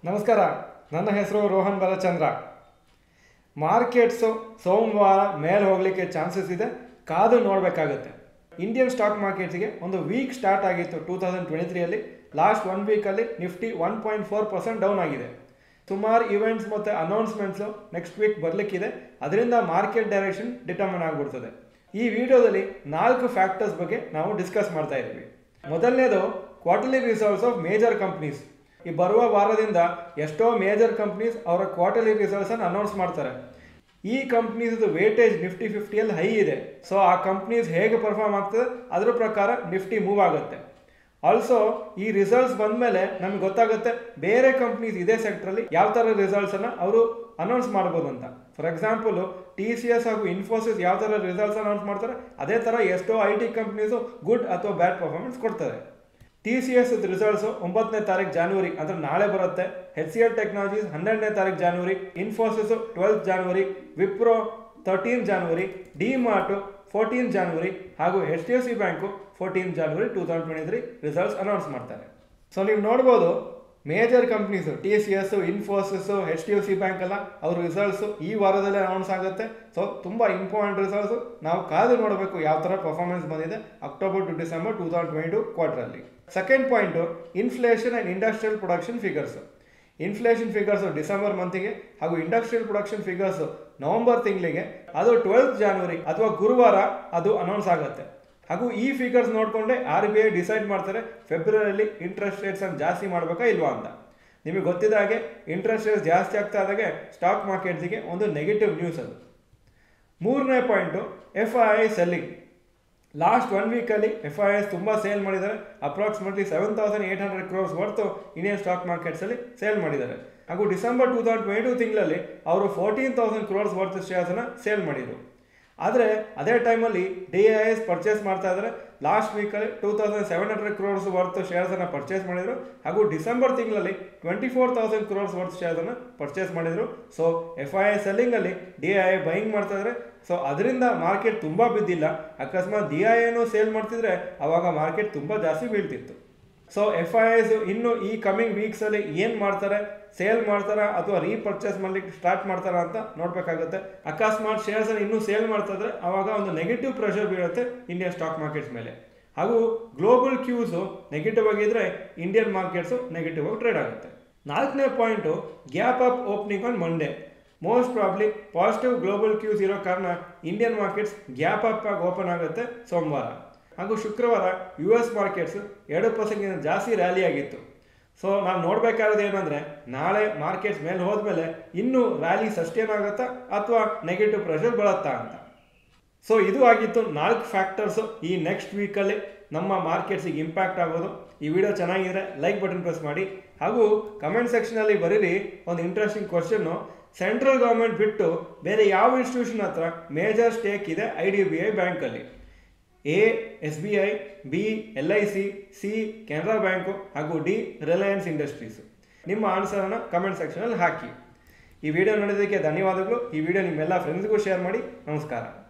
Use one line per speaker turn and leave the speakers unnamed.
ನಮಸ್ಕಾರ ನನ್ನ ಹೆಸರು ರೋಹನ್ ಬಾಲಚಂದ್ರ ಮಾರ್ಕೆಟ್ಸು ಸೋಮವಾರ ಮೇಲೆ ಹೋಗಲಿಕ್ಕೆ ಚಾನ್ಸಸ್ ಇದೆ ಕಾದು ನೋಡಬೇಕಾಗುತ್ತೆ ಇಂಡಿಯನ್ ಸ್ಟಾಕ್ ಮಾರ್ಕೆಟ್ಸ್ಗೆ ಒಂದು ವೀಕ್ ಸ್ಟಾರ್ಟ್ ಆಗಿತ್ತು ಟೂ ತೌಸಂಡ್ ಟ್ವೆಂಟಿ ತ್ರೀಯಲ್ಲಿ ಲಾಸ್ಟ್ ಒನ್ ವೀಕಲ್ಲಿ Nifty one point four percent down ಆಗಿದೆ ಸುಮಾರು ಇವೆಂಟ್ಸ್ ಮತ್ತು ಅನೌನ್ಸ್ಮೆಂಟ್ಸು ನೆಕ್ಸ್ಟ್ ವೀಕ್ ಬರಲಿಕ್ಕಿದೆ ಅದರಿಂದ ಮಾರ್ಕೆಟ್ ಡೈರೆಕ್ಷನ್ ಡಿಟರ್ಮಿನ್ ಆಗಿಬಿಡ್ತದೆ ಈ ವಿಡಿಯೋದಲ್ಲಿ ನಾಲ್ಕು ಫ್ಯಾಕ್ಟರ್ಸ್ ಬಗ್ಗೆ ನಾವು ಡಿಸ್ಕಸ್ ಮಾಡ್ತಾ ಇದ್ದೀವಿ ಮೊದಲನೇದು quarterly results of major companies ಈ ಬರುವ ವಾರದಿಂದ ಎಷ್ಟೋ ಮೇಜರ್ ಕಂಪ್ನೀಸ್ ಅವರ ಕ್ವಾರ್ಟರ್ಲಿ ರಿಸಲ್ಟ್ಸನ್ನು ಅನೌನ್ಸ್ ಮಾಡ್ತಾರೆ ಈ ಕಂಪ್ನೀಸ್ ವೇಟೇಜ್ ನಿಫ್ಟಿ ಫಿಫ್ಟಿಯಲ್ಲಿ ಹೈ ಇದೆ ಸೊ ಆ ಕಂಪ್ನೀಸ್ ಹೇಗೆ ಪರ್ಫಾರ್ಮ್ ಆಗ್ತದೆ ಅದ್ರ ಪ್ರಕಾರ ನಿಫ್ಟಿ ಮೂವ್ ಆಗುತ್ತೆ ಆಲ್ಸೋ ಈ ರಿಸಲ್ಟ್ಸ್ ಬಂದಮೇಲೆ ನಮ್ಗೆ ಗೊತ್ತಾಗುತ್ತೆ ಬೇರೆ ಕಂಪ್ನೀಸ್ ಇದೇ ಸೆಕ್ಟ್ರಲ್ಲಿ ಯಾವ ಥರ ರಿಸಲ್ಟ್ಸನ್ನು ಅವರು ಅನೌನ್ಸ್ ಮಾಡ್ಬೋದು ಅಂತ for example T C S ಹಾಗೂ ಇನ್ಫೋಸಿಸ್ ಯಾವ ಥರ ರಿಸಲ್ಟ್ಸ್ ಅನೌನ್ಸ್ ಮಾಡ್ತಾರೆ ಅದೇ ಥರ ಎಷ್ಟೋ ಐ ಟಿ ಕಂಪ್ನೀಸು ಗುಡ್ ಅಥವಾ ಬ್ಯಾಡ್ ಪರ್ಫಾರ್ಮೆನ್ಸ್ ಕೊಡ್ತಾರೆ ಟಿ ಸಿ ಎಸ್ ರಿಸಲ್ಟ್ಸು ಒಂಬತ್ತನೇ ತಾರೀಕು ಜಾನ್ವರಿ ಅಂದರೆ ನಾಳೆ ಬರುತ್ತೆ ಹೆಚ್ ಸಿ ಎಲ್ ಟೆಕ್ನಾಲಜೀಸ್ ಹನ್ನೆರಡನೇ ತಾರೀಕು January Infosys twelfth January Wipro thirteen January D Mart fourteen January ಹಾಗೂ H D F C bank fourteen January two thousand twenty three results announce ಮಾಡ್ತಾರೆ so ನೀವು ನೋಡ್ಬೋದು major companies T C S Infosys H D F C bank ಎಲ್ಲ ಅವ್ರ results ಈ ವಾರದಲ್ಲೇ announce ಆಗುತ್ತೆ so ತುಂಬ ಇಂಪಾರ್ಟೆಂಟ್ ರಿಸಲ್ಟ್ಸು ನಾವು ಕಾದು ನೋಡಬೇಕು ಯಾವ ಥರ ಪರ್ಫಾರ್ಮೆನ್ಸ್ ಬಂದಿದೆ October to December two thousand twenty two ಕ್ವಾರ್ಟರಲ್ಲಿ second point inflation and industrial production figures inflation figures December ಮಂತಿಗೆ ಹಾಗೂ ಇಂಡಸ್ಟ್ರಿಯಲ್ ಪ್ರೊಡಕ್ಷನ್ ಫಿಗರ್ಸು ನವೆಂಬರ್ ತಿಂಗಳಿಗೆ ಅದು ಟ್ವೆಲ್ತ್ ಜಾನ್ವರಿ ಅಥವಾ ಗುರುವಾರ ಅದು ಅನೌನ್ಸ್ ಆಗುತ್ತೆ ಹಾಗೂ ಈ ಫಿಗರ್ಸ್ ನೋಡಿಕೊಂಡೆ ಆರ್ ಬಿ ಐ ಡಿಸೈಡ್ ಮಾಡ್ತಾರೆ ಫೆಬ್ರವರಿಯಲ್ಲಿ ಇಂಟ್ರೆಸ್ಟ್ ರೇಟ್ಸನ್ನು ಜಾಸ್ತಿ ಮಾಡಬೇಕಾ ಇಲ್ವಾ ಅಂತ ನಿಮಗೆ ಗೊತ್ತಿದ್ದ ಹಾಗೆ ಇಂಟ್ರೆಸ್ಟ್ ರೇಟ್ಸ್ ಜಾಸ್ತಿ ಆಗ್ತಾ ಇದ್ದಾಗೆ ಸ್ಟಾಕ್ ಮಾರ್ಕೆಟ್ಸಿಗೆ ಒಂದು ನೆಗೆಟಿವ್ ನ್ಯೂಸ್ ಅದು ಮೂರನೇ point F I I selling last one ವೀಕಲ್ಲಿ ಎಫ್ ಐ ಎಸ್ ತುಂಬ ಸೇಲ್ ಮಾಡಿದ್ದಾರೆ approximately seven thousand eight hundred crores ಹೊರತು ಇಂಡಿಯನ್ ಸ್ಟಾಕ್ ಮಾರ್ಕೆಟ್ಸಲ್ಲಿ ಸೇಲ್ ಮಾಡಿದ್ದಾರೆ ಹಾಗೂ December two thousand twenty two ತಿಂಗಳಲ್ಲಿ ಅವರು ಫೋರ್ಟೀನ್ ತೌಸಂಡ್ ಕ್ರೋರ್ಸ್ ವರ್ತ್ ಶೇರ್ಸನ್ನು ಸೇಲ್ ಮಾಡಿದರು ಆದರೆ ಅದೇ ಟೈಮಲ್ಲಿ ಡಿ ಐ ಎಸ್ ಪರ್ಚೇಸ್ ಮಾಡ್ತಾ ಇದ್ದಾರೆ ಲಾಸ್ಟ್ ವೀಕಲ್ಲಿ two thousand seven hundred crores worth ಶೇರ್ಸನ್ನು ಪರ್ಚೇಸ್ ಮಾಡಿದರು ಹಾಗೂ ಡಿಸೆಂಬರ್ ತಿಂಗಳಲ್ಲಿ twenty four thousand crores worth ಶೇರ್ಸನ್ನು ಪರ್ಚೇಸ್ ಮಾಡಿದರು ಸೊ ಎಫ್ ಐ ಐ ಸೆಲ್ಲಿಂಗಲ್ಲಿ ಡಿ ಐ ಐ ಬೈಯಿಂಗ್ ಮಾಡ್ತಾ ಇದ್ದಾರೆ ಸೊ ಅದರಿಂದ ಮಾರ್ಕೆಟ್ ತುಂಬ ಬಿದ್ದಿಲ್ಲ ಅಕಸ್ಮಾತ್ ಡಿ ಐ ಎನು ಸೇಲ್ ಮಾಡ್ತಿದ್ರೆ ಅವಾಗ ಮಾರ್ಕೆಟ್ ತುಂಬ ಜಾಸ್ತಿ ಬೀಳ್ತಿತ್ತು ಸೊ ಎಫ್ ಐ ಎಸ್ ಇನ್ನು ಈ ಕಮಿಂಗ್ ವೀಕ್ಸಲ್ಲಿ ಏನು ಮಾಡ್ತಾರೆ ಸೇಲ್ ಮಾಡ್ತಾರಾ ಅಥವಾ ರೀಪರ್ಚೇಸ್ ಮಾಡ್ಲಿಕ್ಕೆ ಸ್ಟಾರ್ಟ್ ಮಾಡ್ತಾರಾ ಅಂತ ನೋಡಬೇಕಾಗುತ್ತೆ ಅಕಸ್ಮಾತ್ ಶೇರ್ಸನ್ನು ಇನ್ನೂ ಸೇಲ್ ಮಾಡ್ತಾ ಇದ್ರೆ ಅವಾಗ ಒಂದು ನೆಗೆಟಿವ್ ಪ್ರೆಷರ್ ಬೀಳುತ್ತೆ ಇಂಡಿಯನ್ ಸ್ಟಾಕ್ ಮಾರ್ಕೆಟ್ಸ್ ಮೇಲೆ ಹಾಗೂ ಗ್ಲೋಬಲ್ ಕ್ಯೂಸು ನೆಗೆಟಿವ್ ಆಗಿದ್ರೆ ಇಂಡಿಯನ್ ಮಾರ್ಕೆಟ್ಸು ನೆಗೆಟಿವ್ ಆಗಿ ಟ್ರೇಡ್ ಆಗುತ್ತೆ ನಾಲ್ಕನೇ point gap up opening on Monday most probably positive global cues ಇರೋ ಕಾರಣ ಇಂಡಿಯನ್ ಮಾರ್ಕೆಟ್ಸ್ ಗ್ಯಾಪ್ ಅಪ್ ಆಗಿ ಓಪನ್ ಆಗುತ್ತೆ ಸೋಮವಾರ ಹಾಗೂ ಶುಕ್ರವಾರ ಯು ಎಸ್ ಮಾರ್ಕೆಟ್ಸ್ ಎರಡು ಪರ್ಸೆಂಟ್ಗಿಂತ ಜಾಸ್ತಿ ರ್ಯಾಲಿ ಆಗಿತ್ತು ಸೊ ನಾವು ನೋಡಬೇಕಾಗಿರೋದು ಏನಂದರೆ ನಾಳೆ ಮಾರ್ಕೆಟ್ಸ್ ಮೇಲೆ ಹೋದ್ಮೇಲೆ ಇನ್ನೂ ರ್ಯಾಲಿ ಸಸ್ಟೇನ್ ಆಗುತ್ತಾ ಅಥವಾ ನೆಗೆಟಿವ್ ಪ್ರೆಷರ್ ಬರುತ್ತಾ ಅಂತ ಸೊ ಇದು ಆಗಿತ್ತು ನಾಲ್ಕು ಫ್ಯಾಕ್ಟರ್ಸು ಈ ನೆಕ್ಸ್ಟ್ ವೀಕಲ್ಲಿ ನಮ್ಮ ಮಾರ್ಕೆಟ್ಸಿಗೆ ಇಂಪ್ಯಾಕ್ಟ್ ಆಗೋದು ಈ ವಿಡಿಯೋ ಚೆನ್ನಾಗಿದ್ರೆ ಲೈಕ್ ಬಟನ್ ಪ್ರೆಸ್ ಮಾಡಿ ಹಾಗೂ ಕಮೆಂಟ್ ಸೆಕ್ಷನಲ್ಲಿ ಬರೀರಿ ಒಂದು ಇಂಟ್ರೆಸ್ಟಿಂಗ್ ಕ್ವಶನ್ನು ಸೆಂಟ್ರಲ್ ಗೌರ್ಮೆಂಟ್ ಬಿಟ್ಟು ಬೇರೆ ಯಾವ ಇನ್ಸ್ಟಿಟ್ಯೂಷನ್ ಹತ್ರ ಮೇಜರ್ ಸ್ಟೇಕ್ ಇದೆ ಐ ಡಿ ಬಿ ಐ ಬ್ಯಾಂಕಲ್ಲಿ A S B I B L I C C Canara bank ಹಾಗೂ ಡಿ ರಿಲಯನ್ಸ್ ಇಂಡಸ್ಟ್ರೀಸು ನಿಮ್ಮ ಆನ್ಸರನ್ನು ಕಮೆಂಟ್ ಸೆಕ್ಷನಲ್ಲಿ ಹಾಕಿ ಈ ವಿಡಿಯೋ ನೋಡೋದಕ್ಕೆ ಧನ್ಯವಾದಗಳು ಈ ವಿಡಿಯೋ ನಿಮ್ಮೆಲ್ಲ ಫ್ರೆಂಡ್ಸ್ಗೂ ಶೇರ್ ಮಾಡಿ ನಮಸ್ಕಾರ